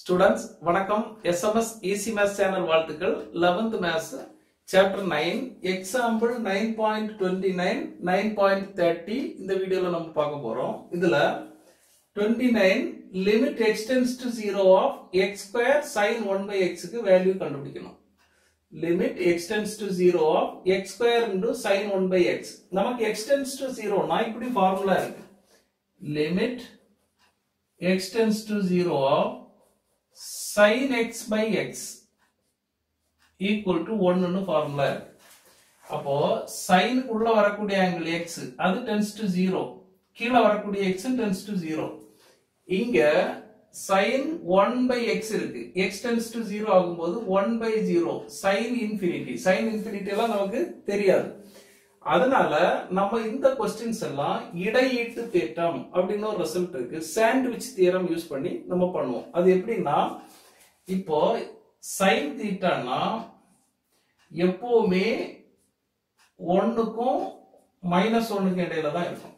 students வணக்கம் SMS easy maths channel வாழ்த்துக்கள் 11th maths chapter nine example nine point twenty nine nine point thirty இந்த வீடியோல நம்ம பார்க்க போறோம் இதுல twenty nine limit x tends to zero of x square sine one by எக்ஸுக்கு value கண்டுபிடிக்கணும் limit x tends to zero of x square into sine one by x நமக்கு x tends to zero நான் இப்படி ஃபார்முலா இருக்கு limit extends to 0 of sin x by x equal to 1 னு formula இருக்கு அப்போ sin உள்ள வரக்கூடிய ஆங்கிள் x அது tends to 0 கீழ வரக்கூடிய x tends to 0 இங்க sin 1 by x இருக்கு x tends to 0 ஆகும்போது 1 by 0 sin infinity sin infinity எல்லாம் நமக்கு தெரியாது அதனால நம்ம இந்த கொஸ்டின்ஸ் எல்லாம் இடையீட்டு தேற்றம் அப்படின்னு ஒரு ரிசல்ட் இருக்கு சாண்ட்விச் தியரம் யூஸ் பண்ணி நம்ம பண்ணுவோம் அது எப்படின்னா இப்போ சைன் தீட்டானா எப்பவுமே ஒன்னுக்கும் மைனஸ் ஒன்னுக்கும் இடையில தான் இருக்கும்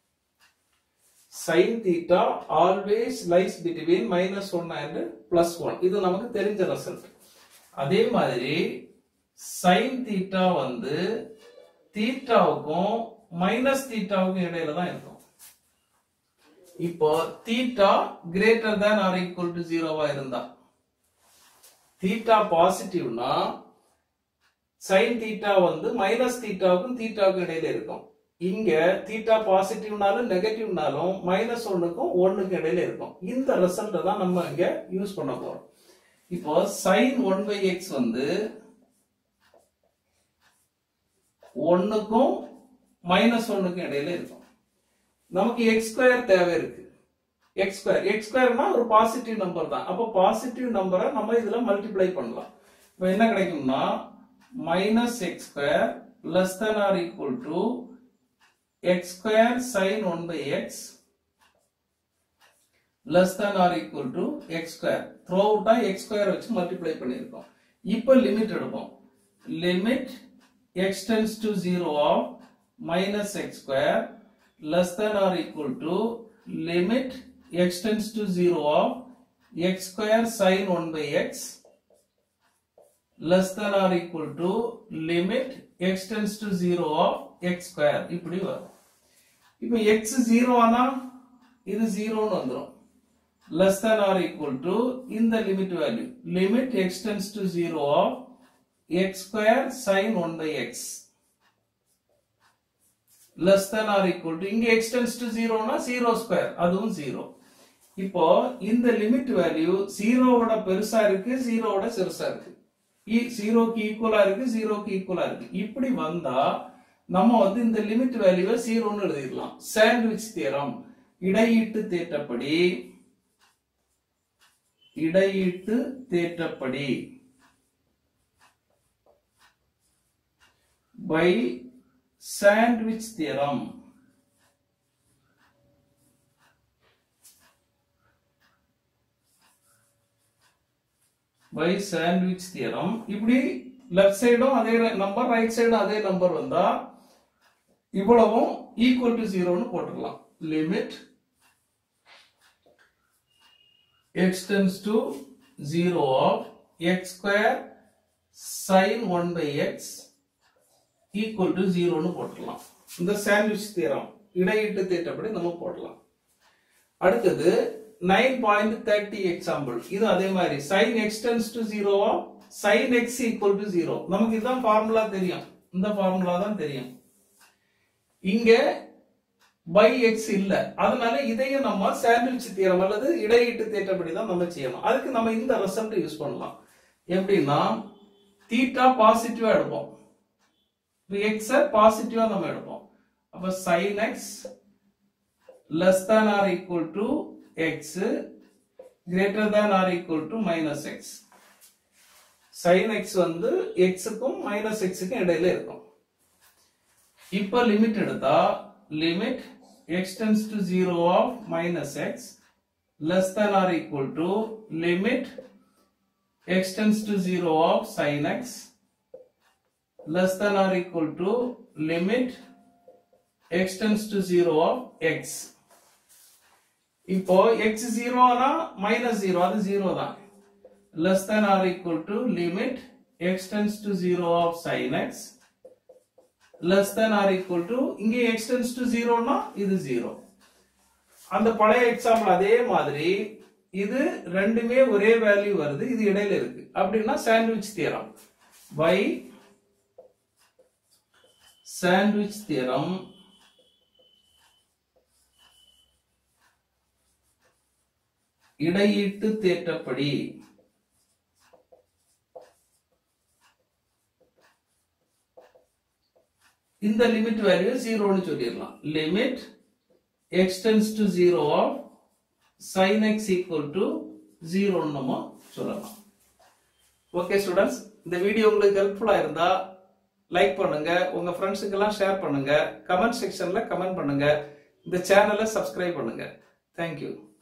sine theta always lies between minus one and plus one இது நமக்கு தெரிஞ்ச ரிசல்ட் அதே மாதிரி சைன் தீட்டா வந்து தீட்டாவுக்கும் மைனஸ் தீட்டாவுக்கும் இடையில தான் இருக்கும் இப்போ theta greater than or equal to ஜீரோவா இருந்தா தீட்டா பாசிட்டிவ்னா சைன் தீட்டா வந்து மைனஸ் தீட்டாவுக்கும் தீட்டாவுக்கும் இடையில இருக்கும் இங்க தீட்டா பாசிட்டிவ்னாலும் நெகட்டிவ்னாலும் மைனஸ் ஒன்னுக்கும் ஒன்னுக்கும் இடையில இருக்கும் இந்த ரிசல்ட்டை தான் நம்ம இங்க யூஸ் பண்ண போறோம் இப்போ சைன் ஒன் பை எக்ஸ் வந்து ஒன்னுக்கும் மைனஸ் ஒன்னுக்கும் இடையில இருக்கும் நமக்கு எக்ஸ் ஸ்கொயர் தேவை இருக்கு எக்ஸ் ஸ்கொயர் எக்ஸ் ஸ்கொயர்னா ஒரு பாசிட்டிவ் நம்பர் தான் அப்போ பாசிட்டிவ் நம்பரை நம்ம இதுல மல்டிப்ளை பண்ணலாம் இப்போ என்ன கிடைக்கும்னா minus x square less than or equal to x square sine one by x less than or equal to x square த்ரோ அவுட்டா எக்ஸ் ஸ்கொயர் வச்சு மல்டிப்ளை பண்ணியிருக்கோம் இப்போ லிமிட் எடுப்போம் limit x tends to 0 of minus x square less than or equal to limit x tends to 0 of x square sin 1 by x less than or equal to limit x tends to 0 of x square இப்படி வரும் இப்போ x 0 ஆனா இது 0 னு வந்துரும் less than or equal to இந்த limit value limit x tends to 0 of x square sin 1 by x less than or equal to இங்க x tends to 0 னா 0 square அதுவும் 0 இப்போ இந்த லிமிட் வேல்யூ 0 விட பெருசா இருக்கு 0 விட சிறுசா இருக்கு 0 க்கு ஈக்குவலா இருக்கு 0 க்கு ஈக்குவலா இருக்கு இப்படி வந்தா நம்ம வந்து இந்த லிமிட் வேல்யூவை 0 னு எழுதிடலாம் சாண்ட்விச் தியரம் இடையீட்டு தேற்றப்படி இடையீட்டு தேற்றப்படி by sandwich theorem by sandwich theorem இப்படி லெஃப்ட் சைடும் அதே நம்பர் ரைட் சைடும் அதே நம்பர் வந்தா இவ்வளவும் ஈக்குவல் டு ஜீரோன்னு போட்டுடலாம் limit x tends to 0 of x square sin 1 by x equal to ஜீரோன்னு போட்டுடலாம் இந்த சாண்ட்விச் தீரம் இடையிட்டு தேற்றப்படி நம்ம போடலாம் அடுத்தது நைன் பாயிண்ட் தேர்ட்டி எக்ஸாம்பிள் இது அதே மாதிரி சைன் எக்ஸ்டென்ஸ் டு ஜீரோவா sine x equal to zero நமக்கு இதுதான் ஃபார்முலா தெரியும் இந்த ஃபார்முலா தான் தெரியும் இங்க பை எக்ஸ் இல்ல அதனால இதையும் நம்ம சாண்ட்விச் தீரம் அல்லது இடையீட்டு தேற்றப்படி தான் நம்ம செய்யணும் அதுக்கு நம்ம இந்த ரிசல்ட் யூஸ் பண்ணலாம் எப்படின்னா தீட்டா பாசிட்டிவா எடுப்போம் இப்போ எக்ஸ பாசிட்டிவா நம்ம எடுப்போம் அப்ப sin x less than or equal to x greater than or equal to minus x sin x வந்து x க்கும் minus x க்கும் இடையில இருக்கும் இப்ப லிமிட் எடுத்தா limit x tends to 0 of minus x less than or equal to limit x tends to 0 of sin x less than or equal to limit x tends to 0 of x இப்போ x ஜீரோனா minus zero அது zero தான் less than or equal to limit x tends to zero of sine x less than or equal to இங்கே x tends to ஜீரோனா இது zero அந்த பழைய example அதே மாதிரி இது ரெண்டுமே ஒரே வேல்யூ வருது இது இடையில இருக்கு அப்படின்னா sandwich theorem by sandwich theorem இடையீட்டு தேற்றப்படி இந்த லிமிட் வேல்யூ ஜீரோன்னு சொல்லிடலாம் limit x tends to zero of sin x equal to ஜீரோன்னு நம்ம சொல்லலாம் ஓகே ஸ்டூடெண்ட்ஸ் இந்த வீடியோ உங்களுக்கு ஹெல்ப்ஃபுல்லா இருந்தா லைக் பண்ணுங்க உங்க ஃப்ரெண்ட்ஸுக்கெல்லாம் ஷேர் பண்ணுங்க கமெண்ட் செக்ஷன்ல கமெண்ட் பண்ணுங்க இந்த சேனலை சப்ஸ்கிரைப் பண்ணுங்க தேங்க்யூ